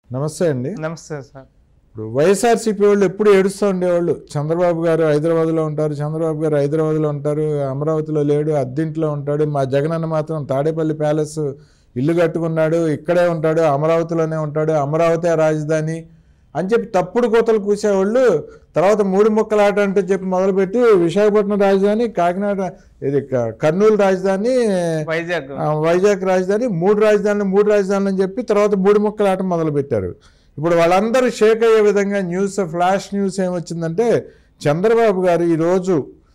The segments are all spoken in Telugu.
నమస్తే అండి నమస్తే సార్ ఇప్పుడు వైఎస్ఆర్సీపీ వాళ్ళు ఎప్పుడు ఏడుస్తూ ఉండేవాళ్ళు చంద్రబాబు గారు హైదరాబాద్లో ఉంటారు చంద్రబాబు గారు హైదరాబాద్లో ఉంటారు అమరావతిలో లేడు అద్దింట్లో ఉంటాడు మా జగనన్న మాత్రం తాడేపల్లి ప్యాలెస్ ఇల్లు కట్టుకున్నాడు ఇక్కడే ఉంటాడు అమరావతిలోనే ఉంటాడు అమరావతి రాజధాని అని చెప్పి తప్పుడు కోతలు కూసేవాళ్ళు తర్వాత మూడు ముక్కల ఆట అంటే చెప్పి మొదలుపెట్టి విశాఖపట్నం రాజధాని కాకినాడ ఇది క- కర్నూలు రాజధాని వైజాగ్ ఆ, వైజాగ్ రాజధాని మూడు రాజధానులు మూడు రాజధానులు అని చెప్పి తర్వాత మూడు ముక్కల ఆట మొదలు పెట్టారు ఇప్పుడు వాళ్ళందరూ షేక్ అయ్యే విధంగా న్యూస్ ఫ్లాష్ న్యూస్ ఏమొచ్చిందంటే చంద్రబాబు గారు ఈరోజు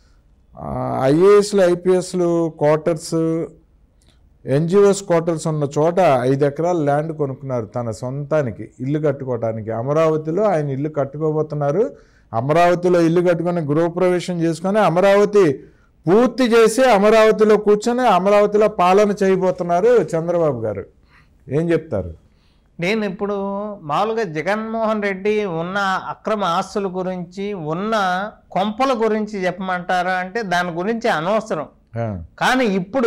ఐఏఎస్లు ఐపీఎస్లు క్వార్టర్స్ ఎన్జిఓస్ క్వార్టర్స్ ఉన్న చోట ఐదు ఎకరాల ల్యాండ్ కొనుక్కున్నారు తన సొంతానికి ఇల్లు కట్టుకోవటానికి అమరావతిలో ఆయన ఇల్లు కట్టుకోబోతున్నారు అమరావతిలో ఇల్లు కట్టుకొని గృహప్రవేశం చేసుకొని అమరావతి పూర్తి చేసి అమరావతిలో కూర్చొని అమరావతిలో పాలన చేయబోతున్నారు చంద్రబాబు గారు ఏం చెప్తారు నేను ఇప్పుడు మామూలుగా జగన్మోహన్ రెడ్డి ఉన్న అక్రమ ఆస్తుల గురించి ఉన్న కొంపల గురించి చెప్పమంటారా అంటే దాని గురించి అనవసరం ఆ, కానీ ఇప్పుడు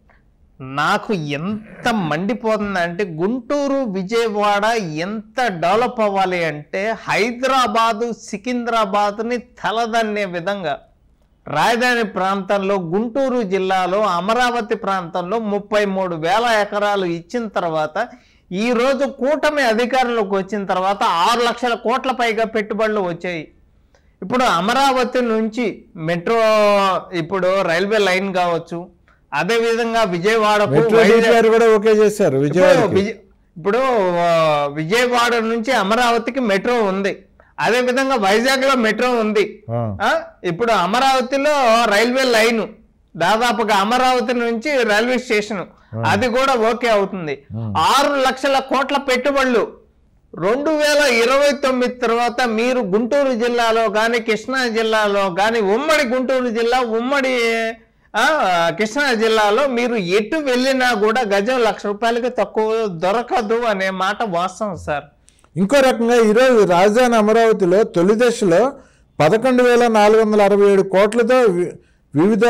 నాకు ఎంత మండిపోతుందంటే గుంటూరు విజయవాడ ఎంత డెవలప్ అవ్వాలి అంటే హైదరాబాదు సికింద్రాబాద్ని తలదన్నే విధంగా రాజధాని ప్రాంతంలో గుంటూరు జిల్లాలో అమరావతి ప్రాంతంలో ముప్పై మూడు వేల ఎకరాలు ఇచ్చిన తర్వాత ఈ రోజు కూటమి అధికారంలోకి వచ్చిన తర్వాత ఆరు లక్షల కోట్ల పైగా పెట్టుబడులు వచ్చాయి ఇప్పుడు అమరావతి నుంచి మెట్రో ఇప్పుడు రైల్వే లైన్ కావచ్చు అదే విధంగా విజయవాడకు మెట్రో వైజాగ్- డీపీఆర్ కూడా ఓకే చేశారు ఇప్పుడు విజయవాడ విజయ- ఇప్పుడు ఆ, విజయవాడ నుంచి అమరావతికి మెట్రో ఉంది అదే విధంగా వైజాగ్ లో మెట్రో ఉంది ఆ, ఇప్పుడు అమరావతిలో రైల్వే లైన్ దాదాపుగా అమరావతి నుంచి రైల్వే స్టేషన్ అది కూడా ఓకే అవుతుంది ఆరు లక్షల కోట్ల పెట్టుబడులు రెండు వేల ఇరవై తొమ్మిది తర్వాత మీరు గుంటూరు జిల్లాలో కానీ కృష్ణా జిల్లాలో కానీ ఉమ్మడి గుంటూరు జిల్లా ఉమ్మడి ఆ, కృష్ణా జిల్లాలో మీరు ఎటు వెళ్ళినా కూడా గజం లక్ష రూపాయలకి తక్కువ దొరకదు అనే మాట వాస్తవం సార్ ఇంకో రకంగా ఈరోజు రాజధాని అమరావతిలో తొలి దశలో పదకొండు వేల నాలుగు వందల అరవై ఏడు కోట్లతో వి- వివిధ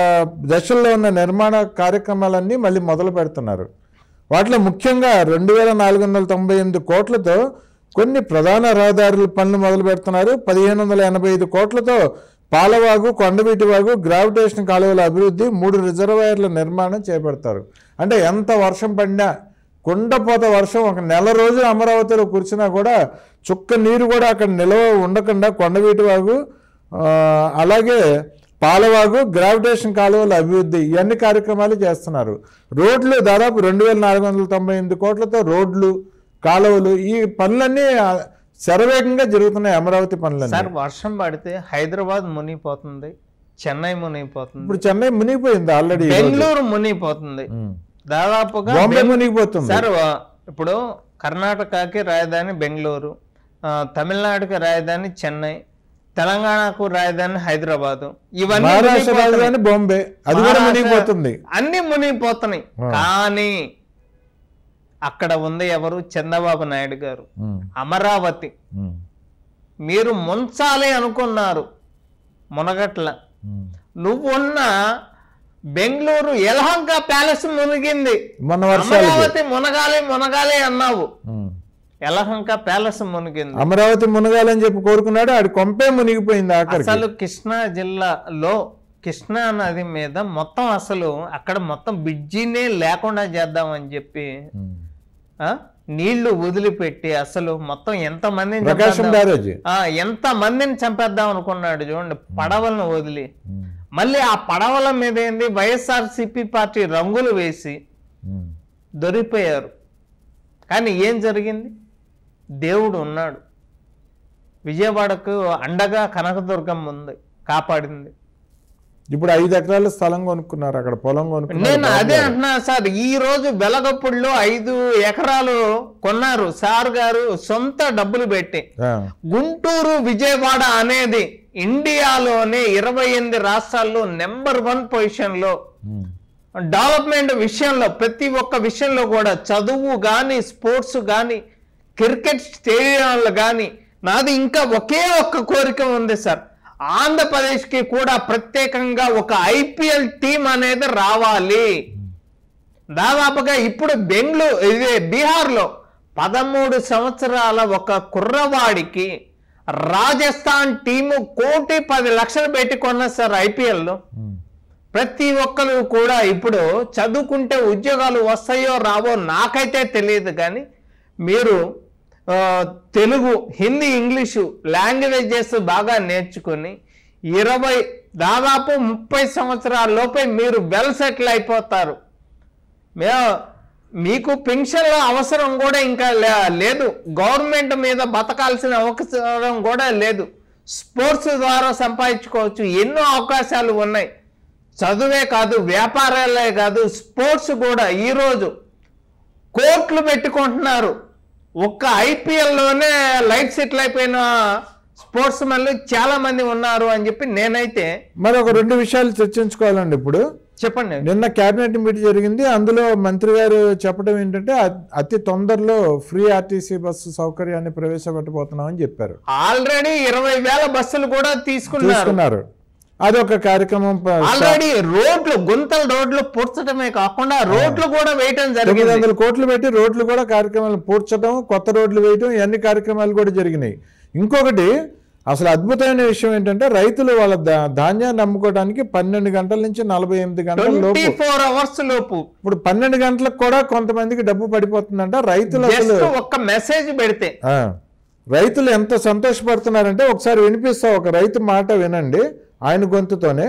దశల్లో ఉన్న నిర్మాణ కార్యక్రమాలన్నీ మళ్ళీ మొదలు పెడుతున్నారు వాటిలో ముఖ్యంగా రెండు వేల నాలుగు వందల తొంభై ఎనిమిది కోట్లతో కొన్ని ప్రధాన రహదారుల పనులు మొదలు పెడుతున్నారు పదిహేను వందల ఎనభై ఐదు కోట్లతో పాలవాగు కొండవీటి వాగు గ్రావిటేషన్ కాలువల అభివృద్ధి మూడు రిజర్వాయర్ల నిర్మాణం చేపడతారు అంటే ఎంత వర్షం పడినా కుండపోత వర్షం ఒక నెల రోజులు అమరావతిలో కూర్చున్నా కూడా చుక్క నీరు కూడా అక్కడ నిల్వ ఉండకుండా కొండవీటి వాగు ఆ, అలాగే పాలవాగు గ్రావిటేషన్ కాలువల అభివృద్ధి ఇవన్నీ కార్యక్రమాలు చేస్తున్నారు రోడ్లు దాదాపు రెండు వేల నాలుగు వందల తొంభై ఎనిమిది కోట్లతో రోడ్లు కాలువలు ఈ పనులన్నీ ఆ, శరవేగంగా జరుగుతున్నాయి అమరావతి పనులన్నీ సార్ వర్షం పడితే హైదరాబాద్ మునిగిపోతుంది చెన్నై మునిగిపోతుంది ఇప్పుడు చెన్నై మునిగిపోయింది ఆల్రెడీ బెంగళూరు మునిగిపోతుంది దాదాపుగా బాంబే మునిగిపోతుంది సార్ ఇప్పుడు కర్ణాటకకి రాజధాని బెంగళూరు ఆ, తమిళనాడుకి రాజధాని చెన్నై తెలంగాణకు రాజధాని హైదరాబాదు ఇవన్నీ మహారాష్ట్ర మునిగిపోతున్నాయి. రాజధాని బాంబే అది కూడా మహారాష్ట్ర- మునిగిపోతుంది అన్ని మునిగిపోతున్నాయి కానీ అక్కడ ఉంది ఎవరు చంద్రబాబు నాయుడు గారు ఉమ్, అమరావతి ఉమ్, మీరు ముంచాలి అనుకున్నారు మునగట్ల ఉమ్. నువ్వున్న బెంగళూరు యలహంక ప్యాలెస్ మునిగింది మొన్న వర్షాలకి అమరావతి మునగాలి మునగాలి అన్నావు ఉమ్. యలహంక ప్యాలెస్ మునిగింది అమరావతి మునగాలని చెప్పి కోరుకున్నాడు ఆడి కొంపే మునిగిపోయింది ఆఖరికి అసలు కృష్ణా జిల్లాలో కృష్ణా నది మీద మొత్తం అసలు అక్కడ మొత్తం బ్రిడ్జినే లేకుండా చేద్దామని చెప్పి ఉమ్. ఆ నీళ్లు వదిలిపెట్టి అసలు మొత్తం ఎంత మందిని ప్రకాశం చంపేద్దాం- బ్యారేజ్ ఆ, ఎంత మందిని చంపేద్దాం అనుకున్నాడు చూడండి పడవలను వదిలి ఉమ్, మళ్ళీ ఆ పడవల మీద ఏంది వైఎస్ఆర్ సిపి పార్టీ రంగులు వేసి ఉమ్. దొరికిపోయారు కానీ ఏం జరిగింది దేవుడు ఉన్నాడు విజయవాడకు అండగా కనకదుర్గం ఉంది కాపాడింది ఇప్పుడు ఐదు ఎకరాల స్థలం కొనుక్కున్నారు అక్కడ పొలం కొనుక్కున్నారు నేను అదే అంటున్నా సార్ ఈ రోజు వెలగప్పుడులో ఐదు ఎకరాలు కొన్నారు సార్ గారు సొంత డబ్బులు పెట్టి ఆ, గుంటూరు విజయవాడ అనేది ఇండియాలోనే ఇరవై ఎనిమిది రాష్ట్రాల్లో నెంబర్ వన్ పొజిషన్లో ఉమ్, డెవలప్మెంట్ విషయంలో ప్రతి ఒక్క విషయంలో కూడా చదువు కానీ స్పోర్ట్స్ కానీ క్రికెట్ స్టేడియంలు కానీ నాది ఇంకా ఒకే ఒక్క కోరిక ఉంది సార్ ఆంధ్రప్రదేశ్కి కూడా ప్రత్యేకంగా ఒక ఐపీఎల్ టీం అనేది రావాలి దాదాపుగా ఇప్పుడు బెంగళూరు ఇది బీహార్లో పదమూడు సంవత్సరాల ఒక కుర్రవాడికి రాజస్థాన్ టీము కోటి పది లక్షలు పెట్టి కొన్న సార్ ఐపీఎల్లో ఉమ్. ప్రతి ఒక్కరు కూడా ఇప్పుడు చదువుకుంటే ఉద్యోగాలు వస్తాయో రావో నాకైతే తెలియదు కానీ మీరు ఆ, తెలుగు హిందీ ఇంగ్లీషు లాంగ్వేజెస్ బాగా నేర్చుకొని ఇరవై దాదాపు ముప్పై సంవత్సరాల లోపే మీరు వెల్ సెటిల్ అయిపోతారు మే మీకు పెన్షన్ల అవసరం కూడా ఇంకా లే- లేదు గవర్నమెంట్ మీద బతకాల్సిన అవసరం కూడా లేదు స్పోర్ట్స్ ద్వారా సంపాదించుకోవచ్చు ఎన్నో అవకాశాలు ఉన్నాయి చదువే కాదు వ్యాపారాలే కాదు స్పోర్ట్స్ కూడా ఈరోజు కోట్లు పెట్టుకుంటున్నారు ఒక్క ఐపీఎల్లోనే లైఫ్ సెటిల్ అయిపోయిన స్పోర్ట్స్ మెన్లు చాలా మంది ఉన్నారు అని చెప్పి నేనైతే మరి ఒక రెండు విషయాలు చర్చించుకోవాలండి ఇప్పుడు చెప్పండి నిన్న కేబినెట్ మీటింగ్ జరిగింది అందులో మంత్రి గారు చెప్పడం ఏంటంటే అ- అతి తొందరలో ఫ్రీ ఆర్టీసీ బస్సు సౌకర్యాన్ని ప్రవేశపెట్టబోతున్నామని చెప్పారు ఆల్రెడీ ఇరవై వేల బస్సులు కూడా తీసుకున్నారు తీసుకున్నారు అది ఒక కార్యక్రమం ప- ఆల్రెడీ రోడ్లు గుంతల రోడ్లు పూడ్చడమే కాకుండా రోడ్లు కూడా వేయటం తొమ్మిది జరిగింది వందల కోట్లు పెట్టి రోడ్లు కూడా కార్యక్రమాలు పూడ్చడం కొత్త రోడ్లు వేయడం ఇవన్నీ కార్యక్రమాలు కూడా జరిగినాయి ఇంకొకటి అసలు అద్భుతమైన విషయం ఏంటంటే రైతులు వాళ్ళ దా- ధాన్యాన్ని అమ్ముకోవడానికి పన్నెండు గంటల నుంచి నలభై ఎనిమిది గంటల ట్వంటీ లోపు ఫోర్ అవర్స్ లోపు ఇప్పుడు పన్నెండు గంటలకు కూడా కొంతమందికి డబ్బు పడిపోతుందంట రైతులు అసలు జస్ట్ ఒక్క మెసేజ్ పెడితే ఆ, రైతులు ఎంత సంతోషపడుతున్నారంటే ఒకసారి వినిపిస్తా ఒక రైతు మాట వినండి ఆయన గొంతుతోనే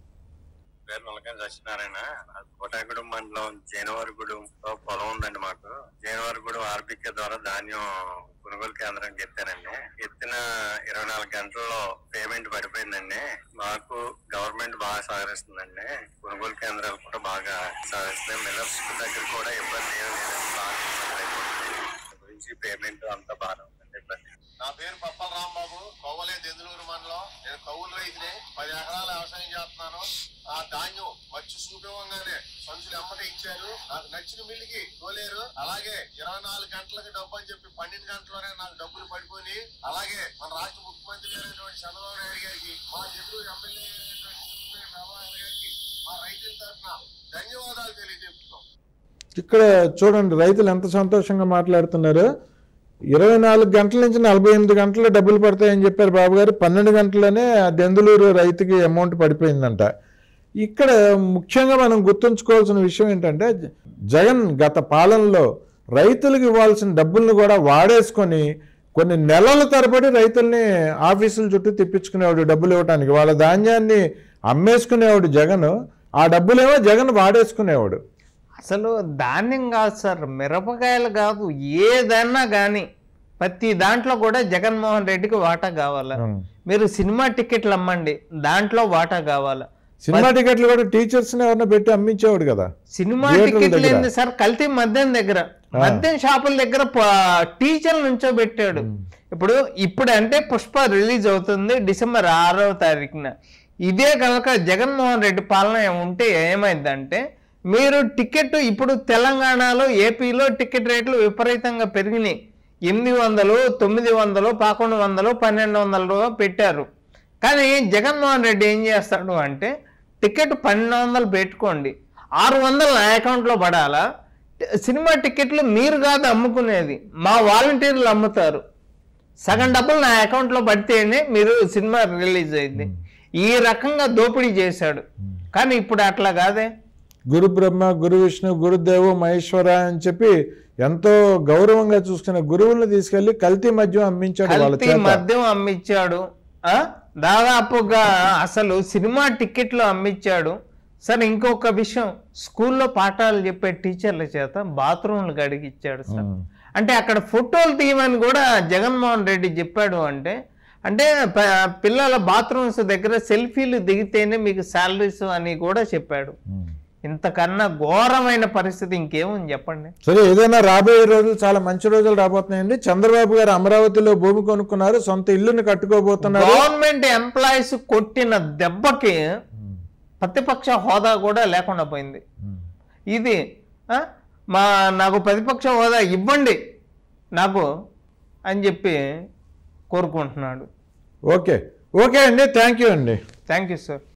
పేరు నల్లకాయ సత్యనారాయణ అది కోటాగూడెం మండలం జైనవారిగూడెం లో పొలం ఉందండి మాకు జైనవారిగూడెం ఆర్బికే ద్వారా ధాన్యం కొనుగోలు కేంద్రం ఎత్తానండి ఎత్తిన ఇరవై నాలుగు గంటల్లో పేమెంట్ పడిపోయిందండి మాకు గవర్నమెంట్ బాగా సహకరిస్తుందండి కొనుగోలు కేంద్రాలు కూడా బాగా సహకరిస్తున్నాయి మిల్లర్స్ దగ్గర కూడా ఇబ్బంది ఏం లేదండి బాగా ఇబ్బంది అయిపోతుంది గురించి పేమెంట్ అంతా బాగా ఉందండి ఇబ్బంది నా పేరు పప్పల రాంబాబు కొవ్వలే దెందులూరు మండలం నేను కౌలు రైతుని పది ఎకరాల వ్యవసాయం చేస్తున్నాను ఆ ధాన్యం వచ్చి చూపివ్వగానే సంచులు ఎమ్మట ఇచ్చారు నాకు నచ్చిన మిల్లికి తోలేరు అలాగే ఇరవై నాలుగు గంటలకి డబ్బు అని చెప్పి పన్నెండు గంటల్లోనే నాకు డబ్బులు పడిపోయి అలాగే మన రాష్ట్ర ముఖ్యమంత్రి అయినటువంటి చంద్రబాబు నాయుడు గారికి మా నెల్లూరు ఎమ్మెల్యే అయినటువంటి చిత్తూరు ప్రభాకర్ గారికి మా రైతుల తరఫున ధన్యవాదాలు తెలియజేస్తున్నాం ఇక్కడ చూడండి రైతులు ఎంత సంతోషంగా మాట్లాడుతున్నారు ఇరవై నాలుగు గంటల నుంచి నలభై ఎనిమిది గంటలు డబ్బులు పడతాయని చెప్పారు బాబు గారు పన్నెండు గంటలనే ఆ దెందులూరు రైతుకి అమౌంట్ పడిపోయిందంట ఇక్కడ ముఖ్యంగా మనం గుర్తుంచుకోవాల్సిన విషయం ఏంటంటే జ- జగన్ గత పాలనలో రైతులకు ఇవ్వాల్సిన డబ్బుల్ని కూడా వాడేసుకొని కొన్ని నెలల తరబడి రైతుల్ని ఆఫీసుల చుట్టూ తిప్పించుకునేవాడు డబ్బులు ఇవ్వడానికి వాళ్ళ ధాన్యాన్ని అమ్మేసుకునేవాడు జగన్ ఆ డబ్బులేమో జగన్ వాడేసుకునేవాడు అసలు ధాన్యం కాదు సార్ మిరపకాయలు కాదు ఏదన్నా కానీ ప్రతి దాంట్లో కూడా జగన్మోహన్ రెడ్డికి వాటా కావాలా ఉం. మీరు సినిమా టికెట్లు అమ్మండి దాంట్లో వాటా కావాలా సినిమా టికెట్లు కూడా టీచర్స్ ఎవరినో పెట్టి అమ్మించేవాడు కదా సినిమా థియేటర్ల టికెట్లు దగ్గర. ఏంది సార్ కల్తీ మద్యం దగ్గర మద్యం షాపుల దగ్గర ప- టీచర్లు నుంచో పెట్టాడు ఇప్పుడు ఇప్పుడు అంటే పుష్ప రిలీజ్ అవుతుంది డిసెంబర్ ఆరవ తారీఖున ఇదే కనుక జగన్మోహన్ రెడ్డి పాలన ఉంటే ఏమైందంటే మీరు టికెట్ ఇప్పుడు తెలంగాణలో ఏపీలో టికెట్ రేట్లు విపరీతంగా పెరిగినాయి ఎనిమిది వందలు తొమ్మిది వందలు పదకొండు వందలు పన్నెండు వందలు పెట్టారు కానీ జగన్మోహన్ రెడ్డి ఏం చేస్తాడు అంటే టికెట్ పన్నెండు వందలు పెట్టుకోండి ఆరు వందలు నా అకౌంట్లో పడాలా టి- సినిమా టికెట్లు మీరు కాదు అమ్ముకునేది మా వాలంటీర్లు అమ్ముతారు సగం డబ్బులు నా అకౌంట్లో పడితేనే మీరు సినిమా రిలీజ్ అయింది ఈ రకంగా దోపిడీ చేశాడు కానీ ఇప్పుడు అట్లా కాదే గురు బ్రహ్మ గురు విష్ణు గురుదేవు మహేశ్వర అని చెప్పి ఎంతో గౌరవంగా చూసుకునే గురువులను తీసుకెళ్లి కల్తీ మద్యం అమ్మించాడు వాళ్ళ కల్తీ చేత మద్యం అమ్మించాడు ఆ? దాదాపుగా అసలు సినిమా టికెట్లు అమ్మించాడు సార్ ఇంకొక విషయం స్కూల్లో పాఠాలు చెప్పే టీచర్ల చేత బాత్రూమ్లు కడిగిచ్చాడు సార్ ఉం. అంటే అక్కడ ఫోటోలు తీయమని కూడా జగన్మోహన్ రెడ్డి చెప్పాడు అంటే అంటే ప- పిల్లల బాత్రూమ్స్ దగ్గర సెల్ఫీలు దిగితేనే మీకు శాలరీస్ అని కూడా చెప్పాడు ఉం. ఇంతకన్నా ఘోరమైన పరిస్థితి ఇంకేముంది చెప్పండి సరే ఏదైనా రాబోయే రోజులు చాలా మంచి రోజులు రాబోతున్నాయండి చంద్రబాబు గారు అమరావతిలో భూమి కొనుక్కున్నారు సొంత ఇల్లుని కట్టుకోబోతున్నారు గవర్నమెంట్ ఎంప్లాయీస్ కొట్టిన దెబ్బకి ప్రతిపక్ష హోదా కూడా లేకుండా పోయింది ఇది ఆ, మా నాకు ప్రతిపక్ష హోదా ఇవ్వండి నాకు అని చెప్పి కోరుకుంటున్నాడు ఓకే ఓకే అండి థ్యాంక్ యూ అండి థ్యాంక్ యూ సార్